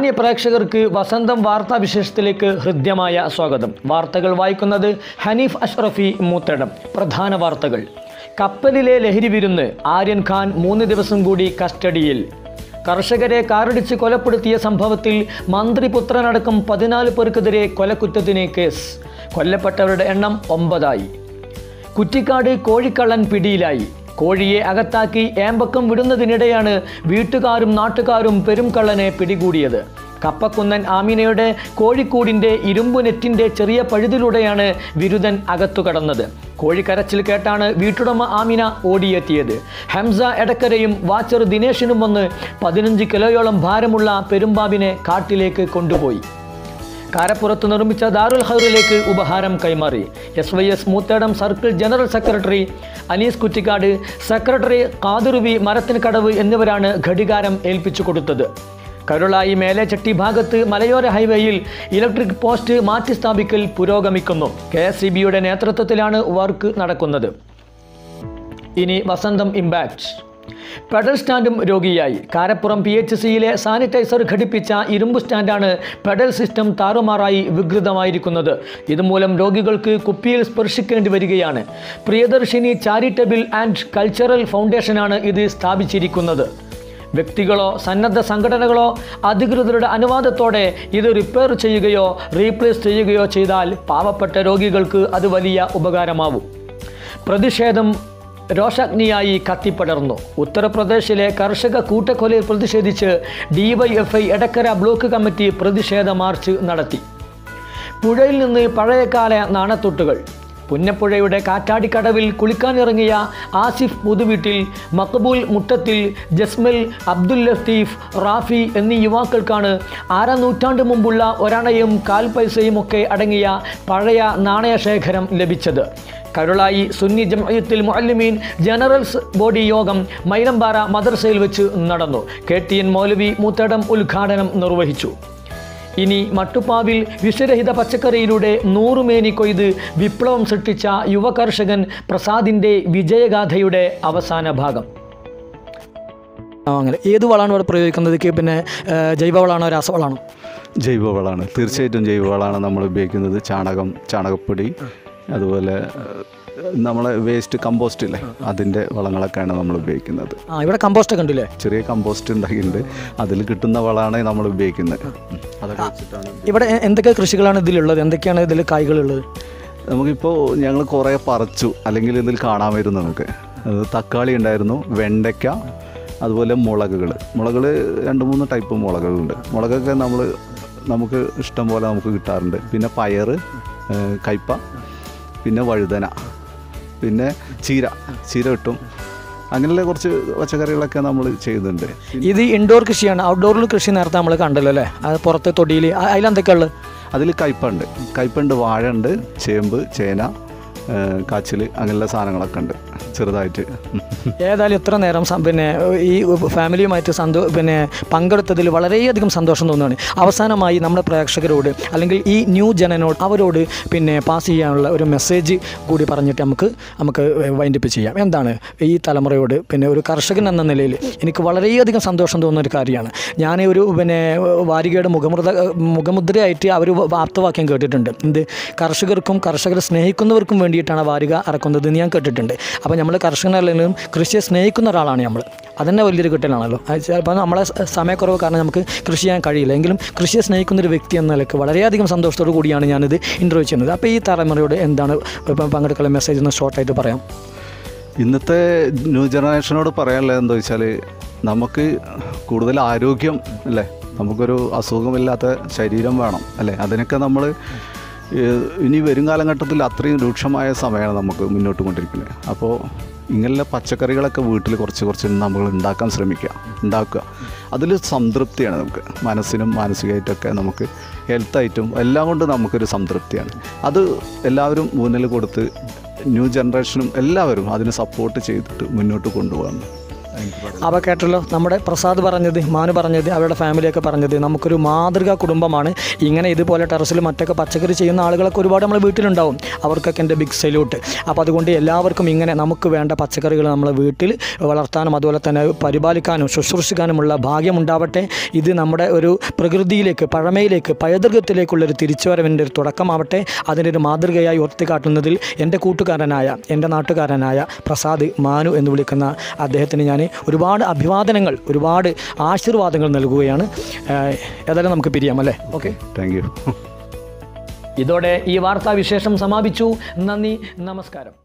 മാന്യ പ്രേക്ഷകർക്ക് വസന്തം വാർത്താ വിശേഷത്തിലേക്ക് ഹൃദ്യമായ സ്വാഗതം വാർത്തകൾ വായിക്കുന്നത് ഹനീഫ് അഷ്റഫി മൂത്തടം പ്രധാന വാർത്തകൾ കപ്പലിലെ ലഹരി വിരുന്ന് ആര്യൻ ഖാൻ മൂന്ന് ദിവസം കൂടി കസ്റ്റഡിയിൽ കർഷകരെ കാറടിച്ച് കൊലപ്പെടുത്തിയ സംഭവത്തിൽ മന്ത്രിപുത്രനടക്കം പതിനാല് പേർക്കെതിരെ കൊലക്കുറ്റത്തിന് കേസ് കൊല്ലപ്പെട്ടവരുടെ എണ്ണം ഒമ്പതായി കുറ്റിക്കാട് കോഴിക്കള്ളൻ പിടിയിലായി കോഴിയെ അകത്താക്കി ഏമ്പക്കം വിടുന്നതിനിടെയാണ് വീട്ടുകാരും നാട്ടുകാരും പെരുംകള്ളനെ പിടികൂടിയത് കപ്പക്കുന്നൻ ആമിനയുടെ കോഴിക്കൂടിൻ്റെ ഇരുമ്പു നെറ്റിൻ്റെ ചെറിയ പഴുതിലൂടെയാണ് വിരുദൻ അകത്തു കടന്നത് കോഴിക്കരച്ചിൽ കേട്ടാണ് വീട്ടുടമ ആമിന ഓടിയെത്തിയത് ഹംസ എടക്കരയും വാച്ചർ ദിനേശിനും വന്ന് പതിനഞ്ച് കിലോയോളം ഭാരമുള്ള പെരുമ്പാമ്പിനെ കാട്ടിലേക്ക് കൊണ്ടുപോയി കാരപ്പുറത്ത് നിർമ്മിച്ച ദാറുൽ ഹൈറിലേക്ക് ഉപഹാരം കൈമാറി S Y S Moothedam circle general secretary Anees Kuttikkad secretary കാതിറുവി മരത്തിന് കടവ് എന്നിവരാണ് ഘടികാരം ഏൽപ്പിച്ചു കൊടുത്തത് കരുളായി മേലേച്ചട്ടി ഭാഗത്ത് മലയോര ഹൈവേയിൽ ഇലക്ട്രിക് പോസ്റ്റ് മാറ്റി സ്ഥാപിക്കൽ പുരോഗമിക്കുന്നു കെ എസ് സി ബിയുടെ നേതൃത്വത്തിലാണ് വർക്ക് നടക്കുന്നത് ഇനി വസന്തം ഇമ്പാക്റ്റ് പെഡൽ സ്റ്റാൻഡും രോഗിയായി കാരപ്പുറം പി എച്ച് സിയിലെ സാനിറ്റൈസർ ഘടിപ്പിച്ച ഇരുമ്പ് സ്റ്റാൻഡാണ് പെഡൽ സിസ്റ്റം താറുമാറായി വികൃതമായിരിക്കുന്നത് ഇതുമൂലം രോഗികൾക്ക് കുപ്പിയിൽ സ്പർശിക്കേണ്ടി വരികയാണ് പ്രിയദർശിനി ചാരിറ്റബിൾ ആൻഡ് കൾച്ചറൽ ഫൗണ്ടേഷനാണ് ഇത് സ്ഥാപിച്ചിരിക്കുന്നത് വ്യക്തികളോ സന്നദ്ധ സംഘടനകളോ അധികൃതരുടെ അനുവാദത്തോടെ ഇത് റിപ്പയർ ചെയ്യുകയോ റീപ്ലേസ് ചെയ്യുകയോ ചെയ്താൽ പാവപ്പെട്ട രോഗികൾക്ക് അത് വലിയ ഉപകാരമാവും പ്രതിഷേധം രോഷാഗ്നിയായി കത്തിപ്പടർന്നു ഉത്തർപ്രദേശിലെ കർഷക കൂട്ടക്കൊലയിൽ പ്രതിഷേധിച്ച് ഡിവൈഎഫ്ഐ എടക്കര ബ്ലോക്ക് കമ്മിറ്റി പ്രതിഷേധ മാർച്ച് നടത്തി പുഴയിൽ നിന്ന് പഴയകാല നാണത്തൊട്ടുകൾ പുന്നപ്പുഴയുടെ കാറ്റാടിക്കടവിൽ കുളിക്കാനിറങ്ങിയ ആസിഫ് പുതുവീട്ടിൽ മക്ബൂൽ മുട്ടത്തിൽ ജസ്മൽ അബ്ദുൽ ലത്തീഫ് റാഫി എന്നീ യുവാക്കൾക്കാണ് അര നൂറ്റാണ്ട് മുമ്പുള്ള ഒരണയും കാൽ പൈസയും ഒക്കെ അടങ്ങിയ പഴയ നാണയശേഖരം ലഭിച്ചത് കരുളായി സുന്നി ജമയത്തിൽ മുഅല്ലിമീൻ ജനറൽസ് ബോഡി യോഗം മൈലമ്പാറ മദർസയിൽ വെച്ച് നടന്നു കെ ടി എൻ മൗലവി മൂത്തടം ഉദ്ഘാടനം നിർവഹിച്ചു ഇനി മട്ടുപ്പാവിൽ വിഷരഹിത പച്ചക്കറിയിലൂടെ നൂറുമേനി കൊയ്ത് വിപ്ലവം സൃഷ്ടിച്ച യുവ കർഷകൻ പ്രസാദിൻ്റെ വിജയഗാഥയുടെ അവസാന ഭാഗം ആ, അങ്ങനെ ഏത് വളമാണ് ഇവിടെ പ്രയോഗിക്കുന്നത് ക്ക് പിന്നെ ആ, ജൈവവളമാണോ രാസവളമാണോ ജൈവവളമാണ് തീർച്ചയായിട്ടും ജൈവവളമാണ് നമ്മൾ ഉപയോഗിക്കുന്നത് ചാണകം ചാണകപ്പൊടി അതുപോലെ നമ്മളെ വേസ്റ്റ് കമ്പോസ്റ്റ് ഇല്ലേ അതിൻ്റെ വളങ്ങളൊക്കെയാണ് നമ്മൾ ഉപയോഗിക്കുന്നത് ആ ഇവിടെ കമ്പോസ്റ്റ് ഒക്കെ ഉണ്ടല്ലേ ചെറിയ കമ്പോസ്റ്റ് ഉണ്ടാക്കിയിട്ടുണ്ട് അതിൽ കിട്ടുന്ന വളമാണ് നമ്മൾ ഉപയോഗിക്കുന്നത് ഉം. അതൊക്കെ വെച്ചിട്ടാണ് ഇവിടെ എ- എന്തൊക്കെ കൃഷികളാണ് ഇതിലുള്ളത് എന്തൊക്കെയാണ് ഇതിൽ കായ്കളുള്ളത് നമുക്കിപ്പോൾ ഞങ്ങൾ കുറേ പറിച്ചു അല്ലെങ്കിൽ ഇതിൽ കാണാമായിരുന്നു നമുക്ക് അത് തക്കാളി ഉണ്ടായിരുന്നു വെണ്ടയ്ക്ക അതുപോലെ മുളകുകൾ മുളകൾ രണ്ട് മൂന്ന് ടൈപ്പ് മുളകളുണ്ട് മുളകൊക്കെ നമ്മൾ നമുക്ക് ഇഷ്ടം പോലെ നമുക്ക് കിട്ടാറുണ്ട് പിന്നെ പയർ ഏഹ് കയ്പ പിന്നെ വഴുതന പിന്നെ ചീര ചീര കിട്ടും അങ്ങനെയുള്ള കുറച്ച് പച്ചക്കറികളൊക്കെ നമ്മൾ ചെയ്യുന്നുണ്ട് ഇത് ഇൻഡോർ കൃഷിയാണ് ഔട്ട്ഡോറിൽ കൃഷി നേരത്തെ നമ്മൾ കണ്ടല്ലോ അല്ലേ അത് പുറത്തെ തൊടിയിൽ അതിലെന്തൊക്കെയാണ് ഉള്ളത് അതിൽ കയ്പുണ്ട് കയ്പുണ്ട് വാഴ ഉണ്ട് ചേമ്പ് ചേന ഏഹ് കാച്ചിൽ അങ്ങനെയുള്ള സാധനങ്ങളൊക്കെ ഉണ്ട് ചെറുതായിട്ട് ഏതായാലും എത്ര നേരം സം- പിന്നെ ഈ ഫാമിലിയുമായിട്ട് സന്തോ പിന്നെ പങ്കെടുത്തതിൽ വളരെയധികം സന്തോഷം തോന്നുകയാണ് അവസാനമായി നമ്മുടെ പ്രേക്ഷകരോട് അല്ലെങ്കിൽ ഈ ന്യൂ ജനനോട് അവരോട് പിന്നെ പാസ് ചെയ്യാനുള്ള ഒരു മെസ്സേജ് കൂടി പറഞ്ഞിട്ട് നമുക്ക് നമുക്ക് വൈൻഡപ്പ് ചെയ്യാം എന്താണ് ഈ തലമുറയോട് പിന്നെ ഒരു കർഷകൻ എന്ന നിലയിൽ എനിക്ക് വളരെയധികം സന്തോഷം തോന്നുന്ന ഒരു കാര്യമാണ് ഞാൻ ഒരു പിന്നെ വാരികയുടെ മുഖമുദ്ര മുഖമുദ്രയായിട്ട് അവർ വാർത്തവാക്യം കേട്ടിട്ടുണ്ട് എന്ത് കർഷകർക്കും കർഷകരെ സ്നേഹിക്കുന്നവർക്കും വേണ്ടിയിട്ടാണ് ആ വാരിക ഇറക്കുന്നത് എന്ന് ഞാൻ കേട്ടിട്ടുണ്ട് അപ്പോൾ നമ്മൾ കർഷകനല്ലെങ്കിലും കൃഷിയെ സ്നേഹിക്കുന്ന ഒരാളാണ് നമ്മൾ അതന്നെ വലിയൊരു കിട്ടലാണല്ലോ അത് ചിലപ്പോൾ നമ്മളെ സ- സമയക്കുറവ് കാരണം നമുക്ക് കൃഷി ചെയ്യാൻ കഴിയില്ല എങ്കിലും കൃഷിയെ സ്നേഹിക്കുന്ന ഒരു വ്യക്തി എന്ന നിലയ്ക്ക് വളരെയധികം സന്തോഷത്തോടു കൂടിയാണ് ഞാനിത് ഇൻ്റർവ്യൂ ചെയ്യുന്നത് അപ്പോൾ ഈ തലമുറയോട് എന്താണ് ഇപ്പം പങ്കെടുക്കുന്ന മെസ്സേജ് ഒന്ന് ഷോർട്ടായിട്ട് പറയാം ഇന്നത്തെ ന്യൂ ജനറേഷനോട് പറയാനുള്ളത് എന്താ വെച്ചാൽ നമുക്ക് കൂടുതൽ ആരോഗ്യം അല്ലേ നമുക്കൊരു അസുഖമില്ലാത്ത ശരീരം വേണം അല്ലേ അതിനൊക്കെ നമ്മൾ ഇനി വരും കാലഘട്ടത്തിൽ അത്രയും രൂക്ഷമായ സമയമാണ് നമുക്ക് മുന്നോട്ട് കൊണ്ടിരിക്കുന്നത് അപ്പോൾ ഇങ്ങനെയുള്ള പച്ചക്കറികളൊക്കെ വീട്ടിൽ കുറച്ച് കുറച്ച് നമ്മൾ ഉണ്ടാക്കാൻ ശ്രമിക്കുക ഉണ്ടാക്കുക അതിൽ സംതൃപ്തിയാണ് നമുക്ക് മനസ്സിനും മാനസികമായിട്ടൊക്കെ നമുക്ക് ഹെൽത്തായിട്ടും എല്ലാം കൊണ്ട് നമുക്കൊരു സംതൃപ്തിയാണ് അത് എല്ലാവരും മുന്നിൽ കൊടുത്ത് ന്യൂ ജനറേഷനും എല്ലാവരും അതിന് സപ്പോർട്ട് ചെയ്തിട്ട് മുന്നോട്ട് കൊണ്ടുപോകാൻ അവ കേട്ടല്ലോ നമ്മുടെ പ്രസാദ് പറഞ്ഞത് മാനു പറഞ്ഞത് അവരുടെ ഫാമിലിയൊക്കെ പറഞ്ഞത് നമുക്കൊരു മാതൃകാ കുടുംബമാണ് ഇങ്ങനെ ഇതുപോലെ ടെറസിൽ മറ്റൊക്കെ പച്ചക്കറി ചെയ്യുന്ന ആളുകളൊക്കെ ഒരുപാട് നമ്മുടെ വീട്ടിലുണ്ടാവും അവർക്കൊക്കെ എൻ്റെ ബിഗ് സല്യൂട്ട് അപ്പോൾ അതുകൊണ്ട് എല്ലാവർക്കും ഇങ്ങനെ നമുക്ക് വേണ്ട പച്ചക്കറികൾ നമ്മളെ വീട്ടിൽ വളർത്താനും അതുപോലെ തന്നെ പരിപാലിക്കാനും ശുശ്രൂഷിക്കാനുമുള്ള ഭാഗ്യമുണ്ടാവട്ടെ ഇത് നമ്മുടെ ഒരു പ്രകൃതിയിലേക്ക് പഴമയിലേക്ക് പൈതൃകത്തിലേക്കുള്ള ഒരു തിരിച്ചുവരവിൻ്റെ ഒരു തുടക്കമാവട്ടെ അതിൻ്റെ ഒരു മാതൃകയായി ഉയർത്തി കാട്ടുന്നതിൽ എൻ്റെ കൂട്ടുകാരനായ എൻ്റെ നാട്ടുകാരനായ പ്രസാദ് മാനു എന്ന് വിളിക്കുന്ന അദ്ദേഹത്തിന് ഞാൻ ഒരുപാട് അഭിവാദനങ്ങൾ ഒരുപാട് ആശീർവാദങ്ങൾ നൽകുകയാണ് ഏഹ് ഏതായാലും നമുക്ക് പിരിയാം അല്ലേ ഓക്കെ താങ്ക് യു ഇതോടെ ഈ വാർത്താവിശേഷം സമാപിച്ചു നന്ദി നമസ്കാരം